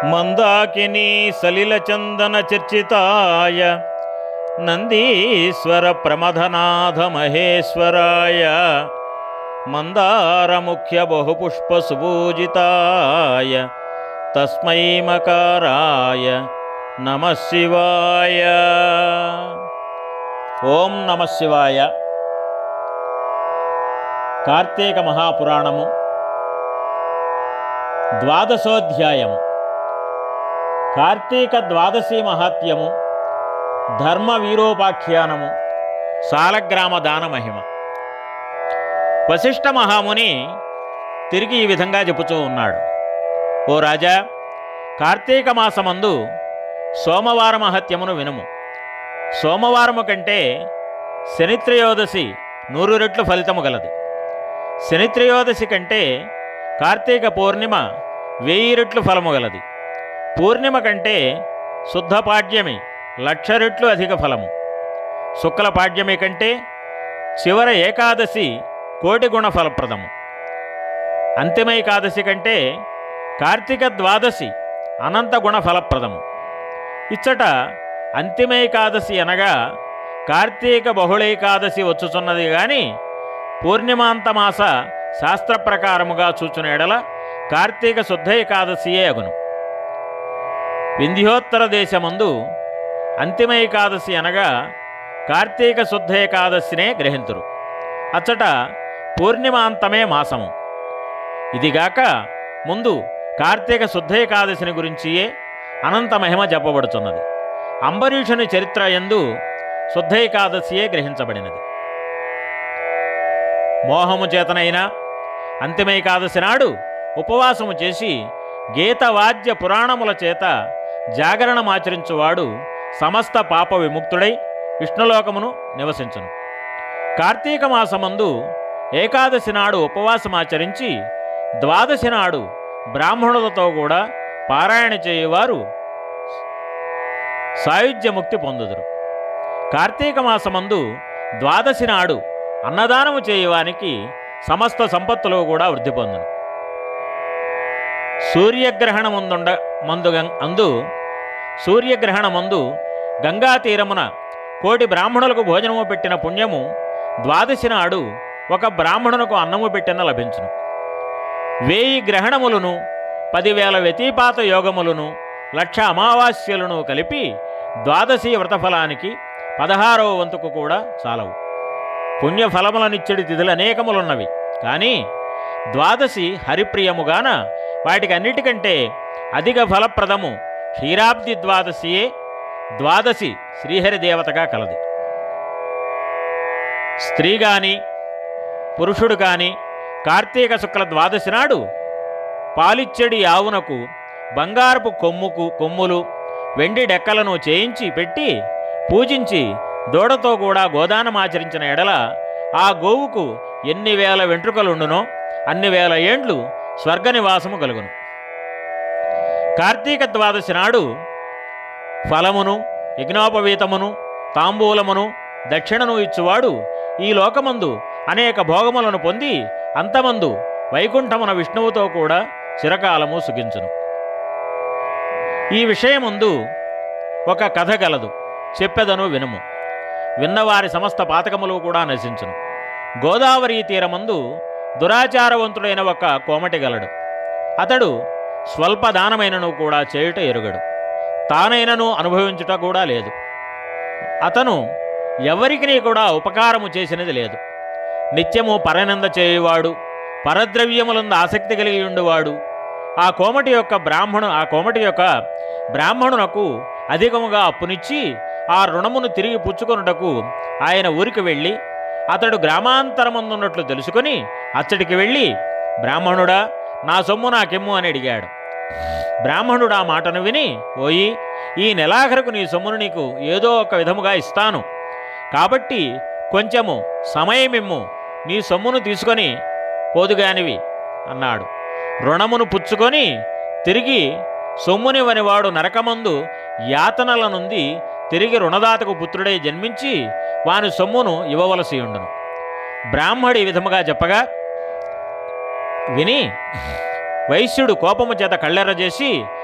మందాకినీ సలిల చందన చర్చితాయ నందీశ్వర ప్రమథనాథ మహేశ్వరాయ మందార ముఖ్య బహుపుష్ప సుపూజితాయ తస్మై మకారాయ నమ శివాయ ఓం నమ శివాయ కార్తీక మహాపురాణము ద్వాదశోధ్యాయము కార్తీక ద్వాదశి మహాత్యము ధర్మ వీరోపాఖ్యానము సాలగ్రామ దాన మహిమ వశిష్ఠ మహాముని తిరిగి ఈ విధంగా చెప్పుతూ ఉన్నాడు ఓ రాజా కార్తీక మాసమందు సోమవార మహత్యమును వినుము సోమవారము కంటే శనిత్రయోదశి నూరు రెట్లు ఫలితము గలది శనిత్రయోదశి కంటే కార్తీక పూర్ణిమ వెయ్యి రెట్లు ఫలము గలది పూర్ణిమ కంటే శుద్ధ పాడ్యమి లక్ష రెట్లు అధిక ఫలము శుక్ల పాడ్యమి కంటే చివర ఏకాదశి కోటి గుణ ఫలప్రదము అంతిమ ఏకాదశి కంటే కార్తీక ద్వాదశి అనంత గుణ ఫలప్రదము ఇచ్చట అంతిమైకాదశి అనగా కార్తీక బహుళైకాదశి వచ్చుచున్నది గాని పూర్ణిమాంతమాస శాస్త్ర ప్రకారముగా చూచున ఎడల కార్తీక శుద్ధ ఏకాదశియే అగును వింధ్యోత్తర దేశమందు అంతిమ ఏకాదశి అనగా కార్తీక శుద్ధ ఏకాదశినే గ్రహింతురు అచ్చట పూర్ణిమాంతమే మాసము ఇదిగాక ముందు కార్తీక శుద్ధ ఏకాదశిని గురించియే అనంత మహిమ చెప్పబడుతున్నది అంబరీషుని చరిత్ర ఎందు శుద్ధ ఏకాదశియే గ్రహించబడినది మోహము చేతనైనా అంతిమైకాదశి నాడు ఉపవాసము చేసి గీతవాద్య పురాణముల చేత జాగరణమాచరించువాడు సమస్త పాప విముక్తుడై విష్ణులోకమును నివసించును కార్తీక మాసమందు ఏకాదశి నాడు ఉపవాసమాచరించి ద్వాదశి నాడు బ్రాహ్మణులతో కూడా పారాయణ చేయువారు సాయుధ్యముక్తి పొందుదురు కార్తీక మాసమందు ద్వాదశి నాడు అన్నదానము చేయువానికి సమస్త సంపత్తులు కూడా వృద్ధి పొందును సూర్యగ్రహణముందుండ మందు గం- అందు సూర్యగ్రహణమందు గంగా తీరమున కోటి బ్రాహ్మణులకు భోజనము పెట్టిన పుణ్యము ద్వాదశి నాడు ఒక బ్రాహ్మణునకు అన్నము పెట్టిన లభించును వేయి గ్రహణములను పదివేల వ్యతిపాత యోగములను లక్ష అమావాస్యలను కలిపి ద్వాదశి వ్రతఫలానికి పదహారవ వంతుకు కూడా చాలవు పుణ్యఫలములనిచ్చడి తిథులు అనేకములున్నవి కానీ ద్వాదశి హరిప్రియముగాన వాటికి అన్నిటికంటే అధిక ఫలప్రదము క్షీరాబ్ది ద్వాదశియే ద్వాదశి శ్రీహరి దేవతగా కలది స్త్రీ గాని పురుషుడు కాని కార్తీక శుక్ల ద్వాదశి నాడు పాలిచ్చడి ఆవునకు బంగారపు కొమ్ముకు కొమ్ములు వెండి డెక్కలను చేయించి పెట్టి పూజించి దూడతో కూడా గోదానమాచరించిన ఎడల ఆ గోవుకు ఎన్ని వేల వెంట్రుకలుండునో అన్ని వేల ఏండ్లు స్వర్గ నివాసము కలుగును కార్తీక ద్వాదశి నాడు ఫలమును యజ్ఞోపవీతమును తాంబూలమును దక్షిణను ఇచ్చువాడు ఈ లోకమందు అనేక భోగములను పొంది అంతమందు వైకుంఠమున విష్ణువుతో కూడా చిరకాలము సుఖించును ఈ విషయముందు ఒక కథ గలదు చెప్పెదను వినుము విన్నవారి సమస్త పాతకములు కూడా నశించును గోదావరి తీరమందు దురాచారవంతుడైన ఒక కోమటి గలడు అతడు స్వల్ప దానమైనను కూడా చేయుట ఎరుగడు తానైనను అనుభవించుట కూడా లేదు అతను ఎవరికి కూడా ఉపకారము చేసినది లేదు నిత్యము పరనింద చేయువాడు పరద్రవ్యములందు ఆసక్తి కలిగి ఉండువాడు ఆ కోమటి యొక్క బ్రాహ్మణు ఆ కోమటి యొక్క బ్రాహ్మణునకు అధికముగా అప్పునిచ్చి ఆ రుణమును తిరిగి పుచ్చుకొనుటకు ఆయన ఊరికి వెళ్ళి అతడు గ్రామాంతరమందున్నట్లు తెలుసుకొని అచ్చడికి వెళ్ళి బ్రాహ్మణుడా నా సొమ్ము నాకెమ్ము అని అడిగాడు బ్రాహ్మణుడు ఆ మాటను విని ఓయి ఈ నెలాఖరుకు నీ సొమ్మును నీకు ఏదో ఒక విధముగా ఇస్తాను కాబట్టి కొంచెము సమయమిమ్ము నీ సొమ్మును తీసుకొని పోదుగానివి అన్నాడు రుణమును పుచ్చుకొని తిరిగి సొమ్మునివనివాడు నరకమందు యాతనల నుండి తిరిగి రుణదాతకు పుత్రుడై జన్మించి వాని సొమ్మును ఇవ్వవలసి ఉండును బ్రాహ్మడు ఈ విధముగా చెప్పగా విని వైశ్యుడు కోపము చేత కళ్ళెర్ర చేసి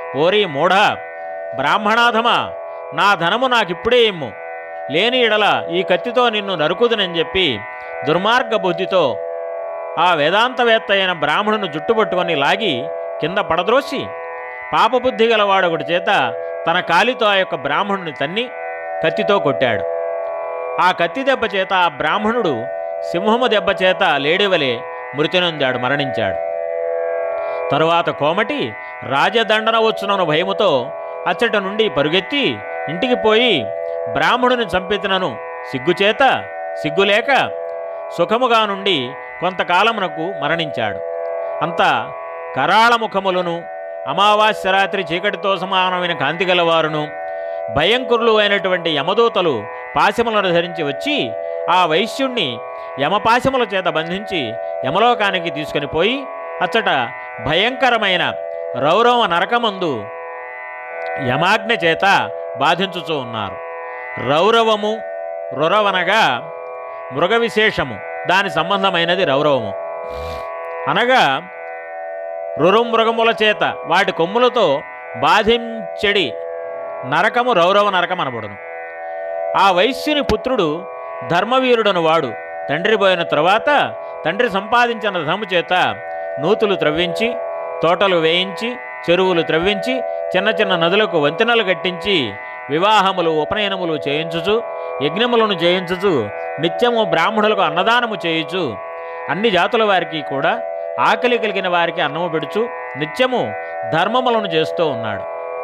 ఓరి మూఢ బ్రాహ్మణాధమా నా ధనము నాకిప్పుడే ఇమ్ము లేని ఎడల ఈ కత్తితో నిన్ను నరుకుదునని చెప్పి దుర్మార్గ బుద్ధితో ఆ వేదాంతవేత్త అయిన బ్రాహ్మణును జుట్టుపట్టుకొని లాగి కింద పడద్రోసి పాపబుద్ధి గలవాడొకటి చేత తన కాలితో ఆ యొక్క బ్రాహ్మణుని తన్ని కత్తితో కొట్టాడు ఆ కత్తి దెబ్బ చేత ఆ బ్రాహ్మణుడు సింహము దెబ్బ చేత లేడివలే మృతి నొందాడు మరణించాడు తరువాత కోమటి రాజదండన వచ్చునను భయముతో అచ్చట నుండి పరుగెత్తి ఇంటికి పోయి బ్రాహ్మణుని చంపెతినను సిగ్గుచేత సిగ్గులేక సుఖముగా నుండి కొంతకాలమునకు మరణించాడు అంత కరాళముఖములను అమావాస్య రాత్రి చీకటితో సమానమైన కాంతి గలవారును భయంకరులు అయినటువంటి యమదూతలు పాశములను ధరించి వచ్చి ఆ వైశ్యుణ్ణి యమపాశముల చేత బంధించి యమలోకానికి తీసుకొని పోయి అచ్చట భయంకరమైన రౌరవ నరకమందు యమాజ్ఞ చేత బాధించుచూ ఉన్నారు రౌరవము రురవనగా మృగ విశేషము దాని సంబంధమైనది రౌరవము అనగా రురు మృగముల చేత వాటి కొమ్ములతో బాధించడి నరకము రౌరవ నరకం అనబడును ఆ వైశ్యుని పుత్రుడు ధర్మవీరుడను వాడు తండ్రి పోయిన తరువాత తండ్రి సంపాదించిన ధనము చేత నూతులు త్రవ్వించి తోటలు వేయించి చెరువులు త్రవ్వించి చిన్న చిన్న నదులకు వంతెనలు కట్టించి వివాహములు ఉపనయనములు చేయించుచు యజ్ఞములను చేయించుచు నిత్యము బ్రాహ్మణులకు అన్నదానము చేయుచు అన్ని జాతుల వారికి కూడా ఆకలి కలిగిన వారికి అన్నము పెడుచు నిత్యము ధర్మములను చేస్తూ ఉన్నాడు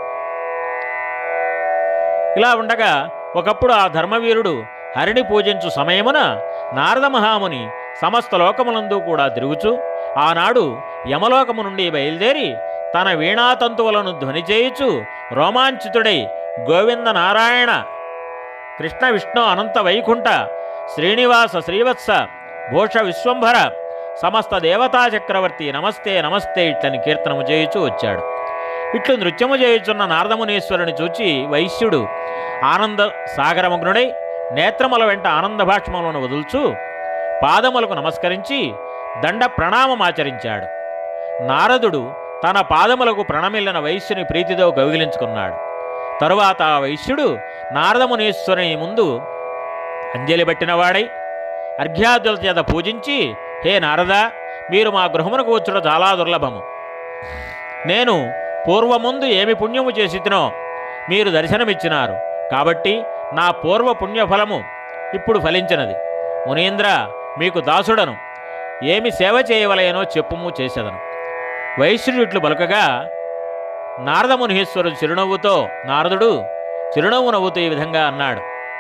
ఇలా ఉండగా ఒకప్పుడు ఆ ధర్మవీరుడు హరిని పూజించు సమయమున నారద మహాముని సమస్త లోకములందు కూడా తిరుగుచు ఆనాడు యమలోకము నుండి బయలుదేరి తన వీణాతంతువులను ధ్వని చేయుచు రోమాంచితుడై గోవింద నారాయణ కృష్ణ విష్ణు అనంత వైకుంఠ శ్రీనివాస శ్రీవత్స భూష విశ్వంభర సమస్త దేవతా చక్రవర్తి నమస్తే నమస్తే ఇట్లని కీర్తనము చేయుచూ వచ్చాడు ఇట్లు నృత్యము చేయుచున్న నారదమునీశ్వరుని చూచి వైశ్యుడు ఆనంద సాగరమగ్నుడై నేత్రముల వెంట ఆనంద భాష్మములను వదుల్చు పాదములకు నమస్కరించి దండ ప్రణామమాచరించాడు నారదుడు తన పాదములకు ప్రణమిల్లిన వైశ్యుని ప్రీతితో గౌగిలించుకున్నాడు తరువాత ఆ వైశ్యుడు నారదమునీశ్వరుని ముందు అంజలి పట్టినవాడై అర్ఘ్యాదుల చేత పూజించి హే నారద మీరు మా గృహమునకు వచ్చుట చాలా దుర్లభము నేను పూర్వముందు ఏమి పుణ్యము చేసితినో మీరు దర్శనమిచ్చినారు కాబట్టి నా పూర్వ పుణ్యఫలము ఇప్పుడు ఫలించినది మునీంద్ర మీకు దాసుడను ఏమి సేవ చేయవలయనో చెప్పుము చేసేదను వైశ్యుడు ఇట్లు బలకగా నారదమునీశ్వరుడు చిరునవ్వుతో నారదుడు చిరునవ్వు నవ్వుతూ ఈ విధంగా అన్నాడు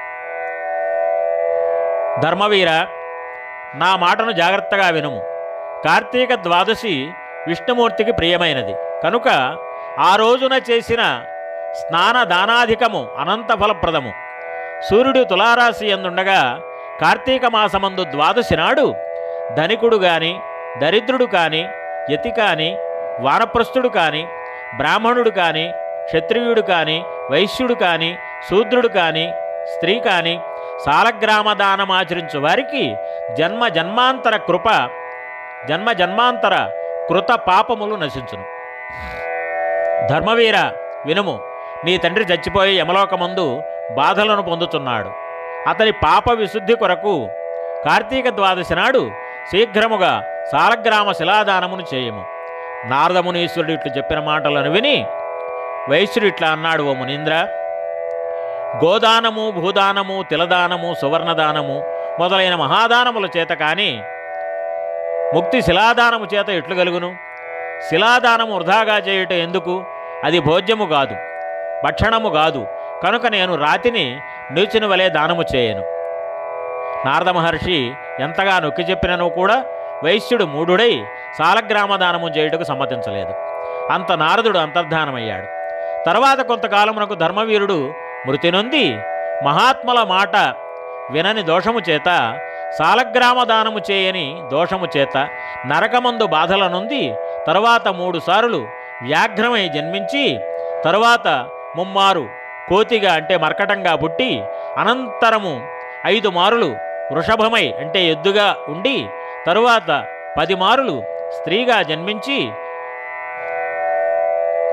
ధర్మవీర నా మాటను జాగ్రత్తగా వినుము కార్తీక ద్వాదశి విష్ణుమూర్తికి ప్రియమైనది కనుక ఆ రోజున చేసిన స్నాన దానాధికము అనంత ఫలప్రదము సూర్యుడు తులారాశి ఎందుండగా కార్తీక మాసమందు ద్వాదశి నాడు ధనికుడు గాని దరిద్రుడు కాని యతి కాని వానప్రస్థుడు కాని బ్రాహ్మణుడు కాని క్షత్రియుడు కాని వైశ్యుడు కాని శూద్రుడు కాని స్త్రీ కాని సాలగ్రామ దానమాచరించు వారికి జన్మ జన్మాంతర కృప జన్మ జన్మాంతర కృత పాపములు నశించును ధర్మవీర వినుము నీ తండ్రి చచ్చిపోయి యమలోకమందు బాధలను పొందుతున్నాడు అతని పాప విశుద్ధి కొరకు కార్తీక ద్వాదశి నాడు శీఘ్రముగా సాలగ్రామ శిలాదానమును చేయము నారదమునీశ్వరుడు ఇట్లు చెప్పిన మాటలను విని వైశ్యుడు ఇట్లా అన్నాడు ఓ మునీంద్ర గోదానము భూదానము తిలదానము సువర్ణదానము మొదలైన మహాదానముల చేత కానీ ముక్తి శిలాదానము చేత ఎట్లు కలుగును శిలాదానము వృధాగా చేయుట ఎందుకు అది భోజ్యము కాదు భక్షణము కాదు కనుక నేను రాతిని నీచిన వలె దానము చేయను నారద మహర్షి ఎంతగా నొక్కి చెప్పినను కూడా వైశ్యుడు మూఢుడై సాలగ్రామ దానము చేయుటకు సమ్మతించలేదు అంత నారదుడు అంతర్ధానమయ్యాడు తర్వాత కొంతకాలమునకు ధర్మవీరుడు మృతి నొంది మహాత్మల మాట వినని దోషము చేత సాలగ్రామ దానము చేయని దోషము చేత నరకమందు బాధల నొంది తరువాత మూడు సార్లు వ్యాఘ్రమై జన్మించి తరువాత ముమ్మారు కోతిగా అంటే మర్కటంగా పుట్టి అనంతరము ఐదు మారులు వృషభమై అంటే ఎద్దుగా ఉండి తరువాత పది మారులు స్త్రీగా జన్మించి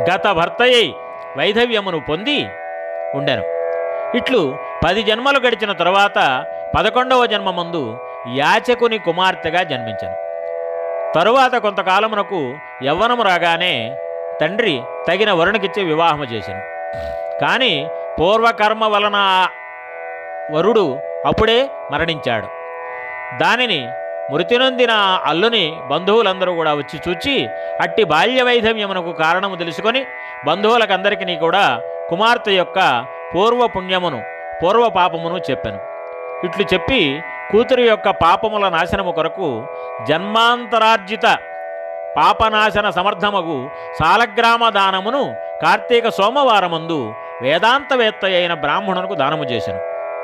గత భర్తయ్యి వైధవ్యమును పొంది ఉండెను ఇట్లు పది జన్మలు గడిచిన తరువాత పదకొండవ జన్మ ముందు యాచకుని కుమార్తెగా జన్మించను తరువాత కొంతకాలమునకు యవ్వనము రాగానే తండ్రి తగిన వరుణకిచ్చి వివాహము చేసెను కానీ పూర్వకర్మ వలన ఆ వరుడు అప్పుడే మరణించాడు దానిని మృతి నొందిన ఆ అల్లుని బంధువులందరూ కూడా వచ్చి చూచి అట్టి బాల్య వైధవ్యమునకు కారణము తెలుసుకొని బంధువులకందరికీ కూడా కుమార్తె యొక్క పూర్వ పుణ్యమును పూర్వ పాపమును చెప్పాను ఇట్లు చెప్పి కూతురు యొక్క పాపముల నాశనము కొరకు జన్మాంతరార్జిత పాపనాశన సమర్థమగు సాలగ్రామ దానమును కార్తీక సోమవారమందు వేదాంతవేత్త అయిన బ్రాహ్మణునకు దానము చేశాను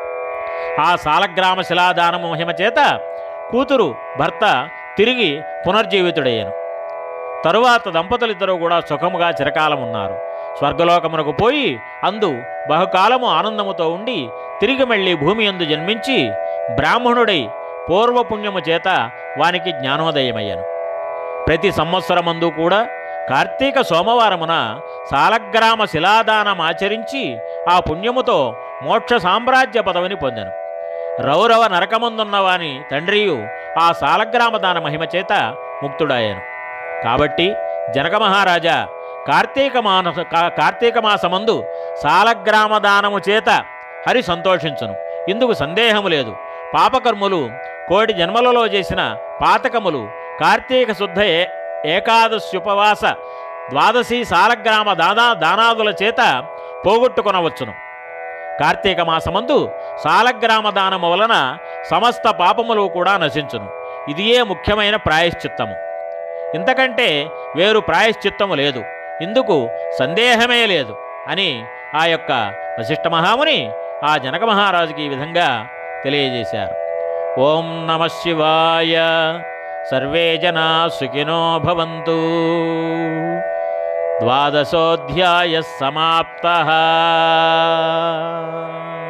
ఆ సాలగ్రామ శిలాదానము మహిమ చేత కూతురు భర్త తిరిగి పునర్జీవితుడయ్యాను తరువాత దంపతులిద్దరూ కూడా సుఖముగా చిరకాలం ఉన్నారు స్వర్గలోకమునకు పోయి అందు బహుకాలము ఆనందముతో ఉండి తిరిగి మళ్ళీ భూమి అందు జన్మించి బ్రాహ్మణుడై పూర్వపుణ్యము చేత వానికి జ్ఞానోదయమయ్యాను ప్రతి సంవత్సరమందు కూడా కార్తీక సోమవారమున సాలగ్రామ శిలాదానం ఆచరించి ఆ పుణ్యముతో మోక్ష సామ్రాజ్య పదవిని పొందాను రౌరవ నరకమందున్న వాని తండ్రియు ఆ సాలగ్రామ దాన మహిమ చేత ముక్తుడాయాను కాబట్టి జనక మహారాజా కార్తీక మానస కా- కార్తీక మాసమందు సాలగ్రామ దానము చేత హరి సంతోషించును ఇందుకు సందేహము లేదు పాపకర్ములు కోటి జన్మలలో చేసిన పాతకములు కార్తీక శుద్ధ ఏ ఏకాదశుపవాస ద్వాదశి సాలగ్రామ దానా దానాదుల చేత పోగొట్టుకొనవచ్చును కార్తీక మాసమందు సాలగ్రామ దానము వలన సమస్త పాపములు కూడా నశించును ఇదియే ముఖ్యమైన ప్రాయశ్చిత్తము ఇంతకంటే వేరు ప్రాయశ్చిత్తము లేదు ఇందుకు సందేహమే లేదు అని ఆ యొక్క వశిష్ఠ మహాముని ఆ జనక మహారాజుకి ఈ విధంగా తెలియజేశారు ఓం నమ శివాయ సర్వే జనా సుఖినో భవంతు ద్వాదశోధ్యాయ సమాప్త